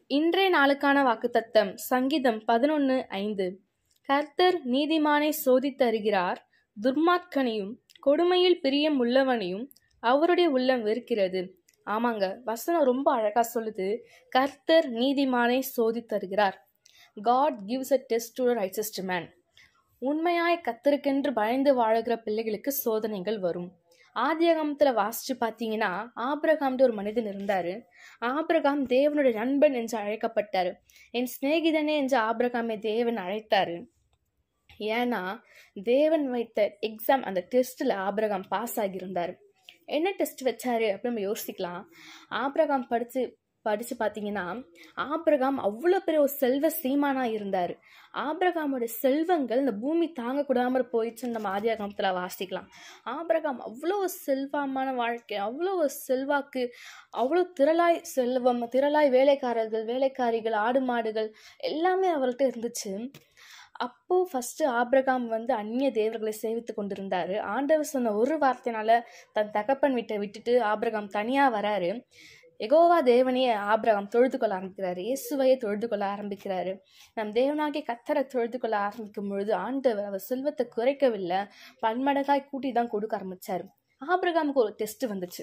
இன்றைய நாளுக்கான வாக்குத்தத்தம் சங்கீதம் பதினொன்று ஐந்து கர்த்தர் நீதிமானை சோதித்தருகிறார் துர்மார்க்கனையும் கொடுமையில் பிரியம் உள்ளவனையும் அவருடைய உள்ளம் வெறுக்கிறது ஆமாங்க வசனம் ரொம்ப அழகா சொல்லுது கர்த்தர் நீதிமானை சோதித்தருகிறார் God gives a test to richest man உண்மையாய் கத்தருக்கென்று பயந்து வாழுகிற பிள்ளைகளுக்கு சோதனைகள் வரும் ஆதியாகமத்தில் வாசிச்சு பார்த்தீங்கன்னா ஆபிரகாம்னு ஒரு மனிதன் இருந்தார் ஆபிரகாம் தேவனுடைய நண்பன் என்று அழைக்கப்பட்டார் என் சிநேகிதனே என்று ஆபிரகாமை தேவன் அழைத்தார் ஏன்னா தேவன் வைத்த எக்ஸாம் அந்த டெஸ்ட்டில் ஆபிரகாம் பாஸ் ஆகியிருந்தார் என்ன டெஸ்ட் வச்சாரு அப்படின்னு நம்ம யோசிக்கலாம் ஆபிரகாம் படித்து படித்து பார்த்தீங்கன்னா ஆபிரகாம் அவ்வளோ பெரிய ஒரு செல்வ சீமானாக இருந்தார் ஆபிரகாமோட செல்வங்கள் இந்த பூமி தாங்கக்கூடாமல் போயிடுச்சுன்னு நம்ம ஆதியாகமத்தில் வாசிக்கலாம் ஆபிரகாம் அவ்வளோ செல்வமான வாழ்க்கை அவ்வளோ செல்வாக்கு அவ்வளோ திரளாய் செல்வம் திரளாய் வேலைக்காரர்கள் வேலைக்காரிகள் ஆடு மாடுகள் எல்லாமே அவர்கிட்ட இருந்துச்சு அப்போ ஃபர்ஸ்ட் ஆபிரகாம் வந்து அந்நிய தேவர்களை சேவித்து கொண்டிருந்தாரு ஆண்டவர் சொன்ன ஒரு வார்த்தையினால தன் தகப்பன் வீட்டை விட்டுட்டு ஆபிரகாம் தனியா வராரு எகோவா தேவனையே ஆபிரகாம் தொழுது கொள்ள ஆரம்பிக்கிறாரு இயேசுவையே தொழுது கொள்ள ஆரம்பிக்கிறாரு நம் தேவனாகிய கத்தரை தொழுது கொள்ள ஆரம்பிக்கும் பொழுது ஆண்டவர் அவர் செல்வத்தை குறைக்கவில்லை பன்மடங்காய் கூட்டி தான் கொடுக்க ஆரம்பிச்சாரு ஆபிரகாமுக்கு ஒரு டெஸ்ட் வந்துச்சு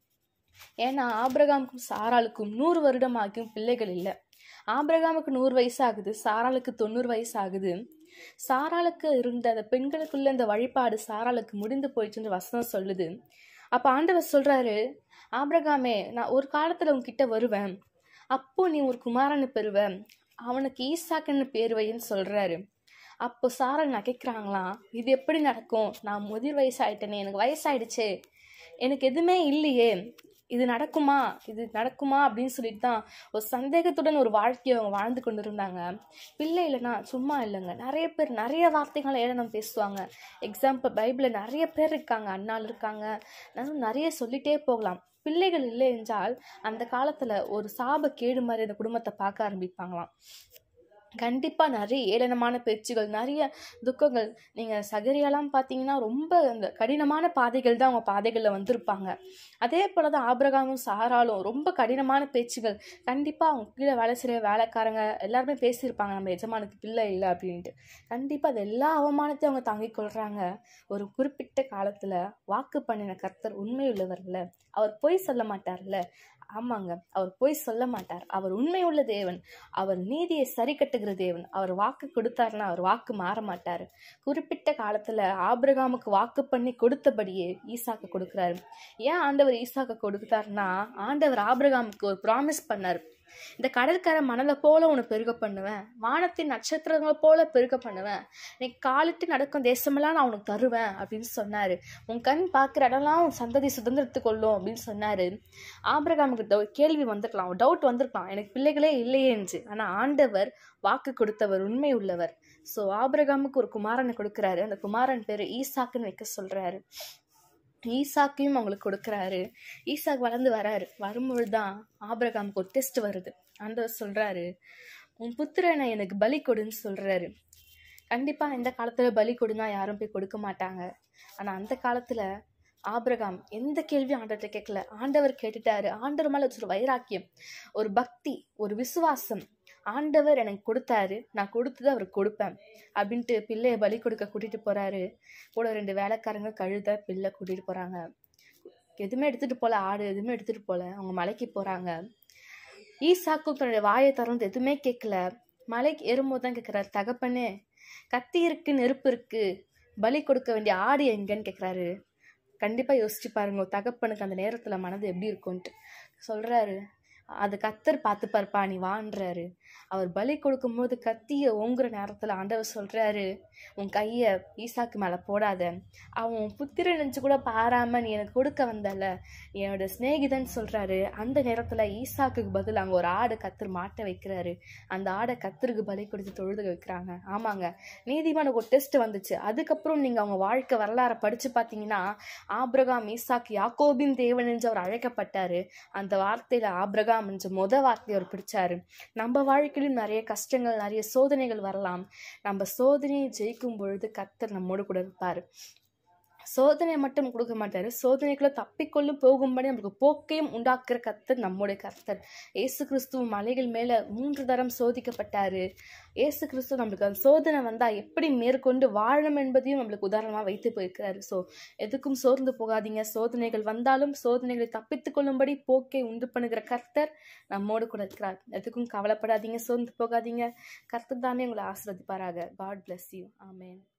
ஏன்னா ஆபிரகாமுக்கும் சாராளுக்கும் நூறு வருடம் ஆகியும் பிள்ளைகள் இல்லை ஆபிரகாமுக்கு நூறு வயசு ஆகுது சாராளுக்கு தொண்ணூறு வயசு ஆகுது சாராளுக்கு இருந்த அந்த பெண்களுக்குள்ள இந்த வழிபாடு சாராளுக்கு முடிந்து போயிடுச்சுன்னு வசனம் சொல்லுது அப்போ ஆண்டவர் சொல்றாரு ஆபிரகாமே நான் ஒரு காலத்துல உன்கிட்ட வருவேன் அப்போ நீ ஒரு குமாரனை பெறுவ அவனுக்கு ஈசாக்குன்னு பேர் வைன்னு சொல்றாரு அப்போ சாரல் நகைக்கிறாங்களாம் இது எப்படி நடக்கும் நான் முதிர் வயசாயிட்டேனே எனக்கு வயசாயிடுச்சே எனக்கு எதுவுமே இல்லையே இது நடக்குமா இது நடக்குமா அப்படின்னு சொல்லிட்டு தான் ஒரு சந்தேகத்துடன் ஒரு வாழ்க்கையை அவங்க வாழ்ந்து கொண்டு இருந்தாங்க பிள்ளை இல்லைன்னா சும்மா இல்லைங்க நிறைய பேர் நிறைய வார்த்தைகளை ஏழனம் பேசுவாங்க எக்ஸாம்பிள் பைபிளில் நிறைய பேர் இருக்காங்க அண்ணால் இருக்காங்க நான் நிறைய சொல்லிட்டே போகலாம் பிள்ளைகள் இல்லை என்றால் அந்த காலத்தில் ஒரு சாப கேடு மாதிரி அந்த குடும்பத்தை பார்க்க ஆரம்பிப்பாங்களாம் கண்டிப்பாக நிறைய ஏளனமான பேச்சுகள் நிறைய துக்கங்கள் நீங்கள் சகரியெல்லாம் பார்த்தீங்கன்னா ரொம்ப அந்த கடினமான பாதைகள் தான் அவங்க பாதைகளில் வந்திருப்பாங்க அதே போல் தான் ஆபிரகாமும் சாராலும் ரொம்ப கடினமான பேச்சுகள் கண்டிப்பாக அவங்க கீழே வேலை செய்கிற வேலைக்காரங்க எல்லாருமே பேசியிருப்பாங்க நம்ம எஜமானுக்கு பிள்ளை இல்லை அப்படின்ட்டு கண்டிப்பாக அது எல்லா அவமானத்தையும் அவங்க தாங்கிக் கொள்கிறாங்க ஒரு குறிப்பிட்ட காலத்தில் வாக்கு பண்ணின கர்த்தர் உண்மையுள்ளவர்ல அவர் பொய் சொல்ல மாட்டார்ல ஆமாங்க அவர் பொய் சொல்ல மாட்டார் அவர் உண்மை உள்ள தேவன் அவர் நீதியை சரி கட்டுகிற தேவன் அவர் வாக்கு கொடுத்தாருன்னா அவர் வாக்கு மாற மாட்டார் குறிப்பிட்ட காலத்தில் ஆபிரகாமுக்கு வாக்கு பண்ணி கொடுத்தபடியே ஈசாக்கு கொடுக்குறாரு ஏன் ஆண்டவர் ஈசாக்கு கொடுத்தாருன்னா ஆண்டவர் ஆபிரகாமுக்கு ஒரு ப்ராமிஸ் பண்ணார் இந்த கடற்கரை மணலை போல உன்னை பெருக பண்ணுவேன் வானத்தின் நட்சத்திரங்களை போல பெருக பண்ணுவேன் நீ காலிட்டு நடக்கும் தேசமெல்லாம் நான் உனக்கு தருவேன் அப்படின்னு சொன்னாரு உன் கண் பார்க்குற இடம்லாம் உன் சந்ததி சுதந்திரத்து கொள்ளும் அப்படின்னு சொன்னாரு ஆபிரகாமுக்கு டவு கேள்வி வந்திருக்கலாம் டவுட் வந்திருக்கலாம் எனக்கு பிள்ளைகளே இல்லையேன்று ஆனால் ஆண்டவர் வாக்கு கொடுத்தவர் உண்மை உள்ளவர் ஸோ ஆபிரகாமுக்கு ஒரு குமாரனை கொடுக்குறாரு அந்த குமாரன் பேர் ஈசாக்குன்னு வைக்க சொல்றாரு ஈசாக்கையும் அவங்களுக்கு கொடுக்குறாரு ஈசாக் வளர்ந்து வராரு வரும்பொழுது தான் ஆபிரகாமுக்கு ஒரு டெஸ்ட் வருது ஆண்டவர் சொல்றாரு உன் புத்திரனை எனக்கு பலி கொடுன்னு சொல்றாரு கண்டிப்பா இந்த காலத்துல பலி கொடுனா யாரும் போய் கொடுக்க மாட்டாங்க ஆனா அந்த காலத்துல ஆபிரகாம் எந்த கேள்வியும் ஆண்டவர்கிட்ட கேட்கல ஆண்டவர் கேட்டுட்டாரு ஆண்டவர் மேல ஒரு வைராக்கியம் ஒரு பக்தி ஒரு விசுவாசம் ஆண்டவர் எனக்கு கொடுத்தாரு நான் கொடுத்தது அவருக்கு கொடுப்பேன் அப்படின்ட்டு பிள்ளைய பலி கொடுக்க கூட்டிட்டு போறாரு கூட ரெண்டு வேலைக்காரங்க கழுத பிள்ளை கூட்டிட்டு போறாங்க எதுவுமே எடுத்துட்டு போல ஆடு எதுவுமே எடுத்துட்டு போல அவங்க மலைக்கு போறாங்க ஈசாக்கும் தன்னுடைய வாயை திறந்து எதுவுமே கேட்கல மலைக்கு ஏறும்போது தான் கேட்குறாரு தகப்பனே கத்தி இருக்கு நெருப்பு இருக்கு பலி கொடுக்க வேண்டிய ஆடு எங்கன்னு கேட்குறாரு கண்டிப்பாக யோசிச்சு பாருங்க ஒரு தகப்பனுக்கு அந்த நேரத்தில் மனது எப்படி இருக்கும்ன்ட்டு சொல்கிறாரு அது கத்தர் பார்த்துப்பார்ப்பா நீ வான்றாரு அவர் பலி கொடுக்கும்போது கத்திய ஓங்குற நேரத்தில் ஆண்டவர் சொல்கிறாரு உன் கையை ஈசாக்கு மேலே போடாத அவன் புத்திர நினச்சி கூட பாராம நீ எனக்கு கொடுக்க வந்தல என்னோட சிநேகிதன் சொல்கிறாரு அந்த நேரத்தில் ஈசாக்குக்கு பதில் அங்கே ஒரு ஆடை கத்தர் மாட்ட வைக்கிறாரு அந்த ஆடை கத்தருக்கு பலி கொடுத்து தொழுது வைக்கிறாங்க ஆமாங்க நீதிமானுக்கு ஒரு டெஸ்ட் வந்துச்சு அதுக்கப்புறம் நீங்கள் அவங்க வாழ்க்கை வரலாறை படித்து பார்த்தீங்கன்னா ஆபிரகாம் ஈசாக் யாக்கோபின் தேவன் என்று அவர் அழைக்கப்பட்டாரு அந்த வார்த்தையில் ஆபிரகாம் என்ற முத வார்த்தையை அவர் பிடிச்சாரு நம்ம வாழ்க்கையிலும் நிறைய கஷ்டங்கள் நிறைய சோதனைகள் வரலாம் நம்ம சோதனையை ஜெயிக்கும் பொழுது கத்தர் நம்மோடு கூட இருப்பார் சோதனை மட்டும் கொடுக்க மாட்டாரு சோதனைக்குள்ள தப்பிக்கொள்ளும் போகும்படி நம்மளுக்கு போக்கையும் உண்டாக்குற கர்த்தர் நம்முடைய கர்த்தர் ஏசு கிறிஸ்துவ மலைகள் மேல மூன்று தரம் சோதிக்கப்பட்டாரு ஏசு கிறிஸ்து நம்மளுக்கு அந்த சோதனை வந்தா எப்படி மேற்கொண்டு வாழும் என்பதையும் நம்மளுக்கு உதாரணமா வைத்து போயிருக்கிறாரு ஸோ எதுக்கும் சோர்ந்து போகாதீங்க சோதனைகள் வந்தாலும் சோதனைகளை தப்பித்துக் கொள்ளும்படி போக்கை உண்டு பண்ணுகிற கர்த்தர் நம்மோடு கூட இருக்கிறார் எதுக்கும் கவலைப்படாதீங்க சோர்ந்து போகாதீங்க கர்த்தர் தானே உங்களை ஆசிர்வதிப்பாராக காட் bless யூ ஆமென்